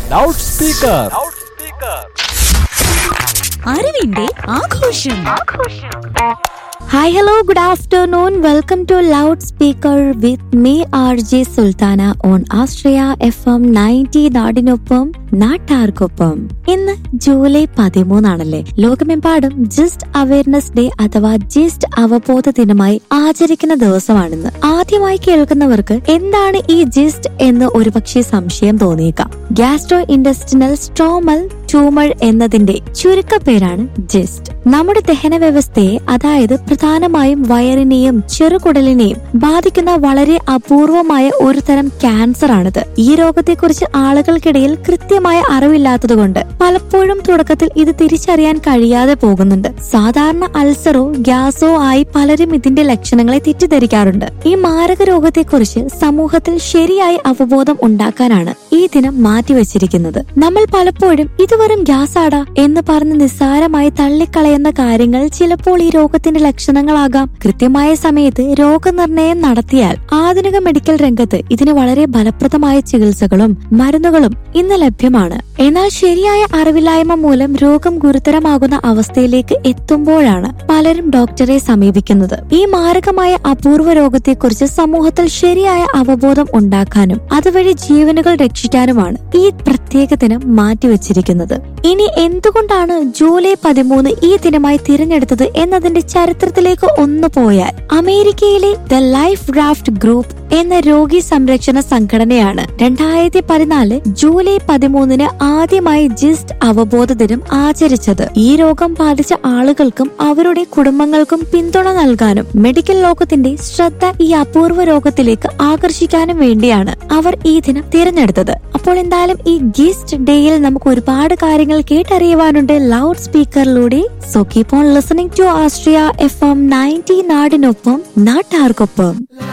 loud speaker അറിവിന്റെ ആഘോഷം hi hello good afternoon welcome to loud speaker with me R J Sultana on Ashraya F M ninety നാടിനൊപ്പം നാട്ടാർക്കൊപ്പം ഇന്ന് July പതിമൂന്നാണല്ലേ ലോകമെമ്പാടും ജിസ്റ്റ് അവയർനെസ് ഡേ അഥവാ ജിസ്റ്റ് അവബോധ ദിനമായി ആചരിക്കുന്ന ദിവസമാണിന്ന് ആദ്യമായി കേൾക്കുന്നവർക്ക് എന്താണ് ഈ ജിസ്റ്റ് എന്ന് ഒരുപക്ഷെ സംശയം തോന്നിയേക്കാം ഗ്യാസ്ട്രോ ഇൻഡസ്റ്റിനൽ സ്ട്രോമൽ ട്യൂമർ എന്നതിന്റെ ചുരുക്കപ്പേരാണ് ജിസ്റ്റ് നമ്മുടെ ദഹന വ്യവസ്ഥയെ അതായത് പ്രധാനമായും വയറിനെയും ചെറുകുടലിനെയും ബാധിക്കുന്ന വളരെ അപൂർവമായ ഒരു തരം ക്യാൻസർ ആണിത് ഈ രോഗത്തെക്കുറിച്ച് ആളുകൾക്കിടയിൽ കൃത്യമായ അറിവില്ലാത്തതുകൊണ്ട് പലപ്പോഴും തുടക്കത്തിൽ ഇത് തിരിച്ചറിയാൻ കഴിയാതെ പോകുന്നുണ്ട് സാധാരണ അൾസറോ ഗ്യാസോ ആയി പലരും ഇതിന്റെ ലക്ഷണങ്ങളെ തെറ്റിദ്ധരിക്കാറുണ്ട് ഈ മാരക രോഗത്തെക്കുറിച്ച് സമൂഹത്തിൽ ശരിയായ അവബോധം ഉണ്ടാക്കാനാണ് ഈ ദിനം മാറ്റിവെച്ചിരിക്കുന്നത് നമ്മൾ പലപ്പോഴും ഇത് വെറും ഗ്യാസ് ആടാ എന്ന് പറഞ്ഞ് നിസ്സാരമായി തള്ളിക്കളയുന്ന കാര്യങ്ങൾ ചിലപ്പോൾ ഈ രോഗത്തിന്റെ ലക്ഷണങ്ങളാകാം കൃത്യമായ സമയത്ത് രോഗനിർണയം നടത്തിയാൽ ആധുനിക മെഡിക്കൽ രംഗത്ത് ഇതിന് വളരെ ഫലപ്രദമായ ചികിത്സകളും മരുന്നുകളും ഇന്ന് ലഭ്യമാണ് എന്നാൽ ശരിയായ അറിവില്ലായ്മ മൂലം രോഗം ഗുരുതരമാകുന്ന അവസ്ഥയിലേക്ക് എത്തുമ്പോഴാണ് പലരും ഡോക്ടറെ സമീപിക്കുന്നത് ഈ മാരകമായ അപൂർവ രോഗത്തെക്കുറിച്ച് സമൂഹത്തിൽ ശരിയായ അവബോധം ഉണ്ടാക്കാനും അതുവഴി ജീവനുകൾ രക്ഷിക്കാനുമാണ് ഈ പ്രത്യേക ദിനം മാറ്റിവെച്ചിരിക്കുന്നത് ഇനി എന്തുകൊണ്ടാണ് ജൂലൈ പതിമൂന്ന് ഈ ദിനമായി തിരഞ്ഞെടുത്തത് എന്നതിന്റെ ചരിത്രത്തിലേക്ക് ഒന്ന് പോയാൽ അമേരിക്കയിലെ ദ ലൈഫ് റാഫ്റ്റ് ഗ്രൂപ്പ് എന്ന രോഗി സംരക്ഷണ സംഘടനയാണ് രണ്ടായിരത്തി പതിനാല് ജൂലൈ പതിമൂന്നിന് ആദ്യമായി ജിസ്റ്റ് അവബോധ ദിനം ആചരിച്ചത് ഈ രോഗം ബാധിച്ച ആളുകൾക്കും അവരുടെ കുടുംബങ്ങൾക്കും പിന്തുണ നൽകാനും മെഡിക്കൽ ലോകത്തിന്റെ ശ്രദ്ധ ഈ അപൂർവ രോഗത്തിലേക്ക് ആകർഷിക്കാനും വേണ്ടിയാണ് അവർ ഈ ദിനം തിരഞ്ഞെടുത്തത് അപ്പോൾ എന്തായാലും ഈ ഗിസ്റ്റ് ഡേയിൽ നമുക്ക് ഒരുപാട് കാര്യങ്ങൾ കേട്ടറിയുവാനുണ്ട് ലൗഡ് സ്പീക്കറിലൂടെ so keep on listening to Ashraya F M ninety നാടിനൊപ്പം നാട്ടാർക്കൊപ്പം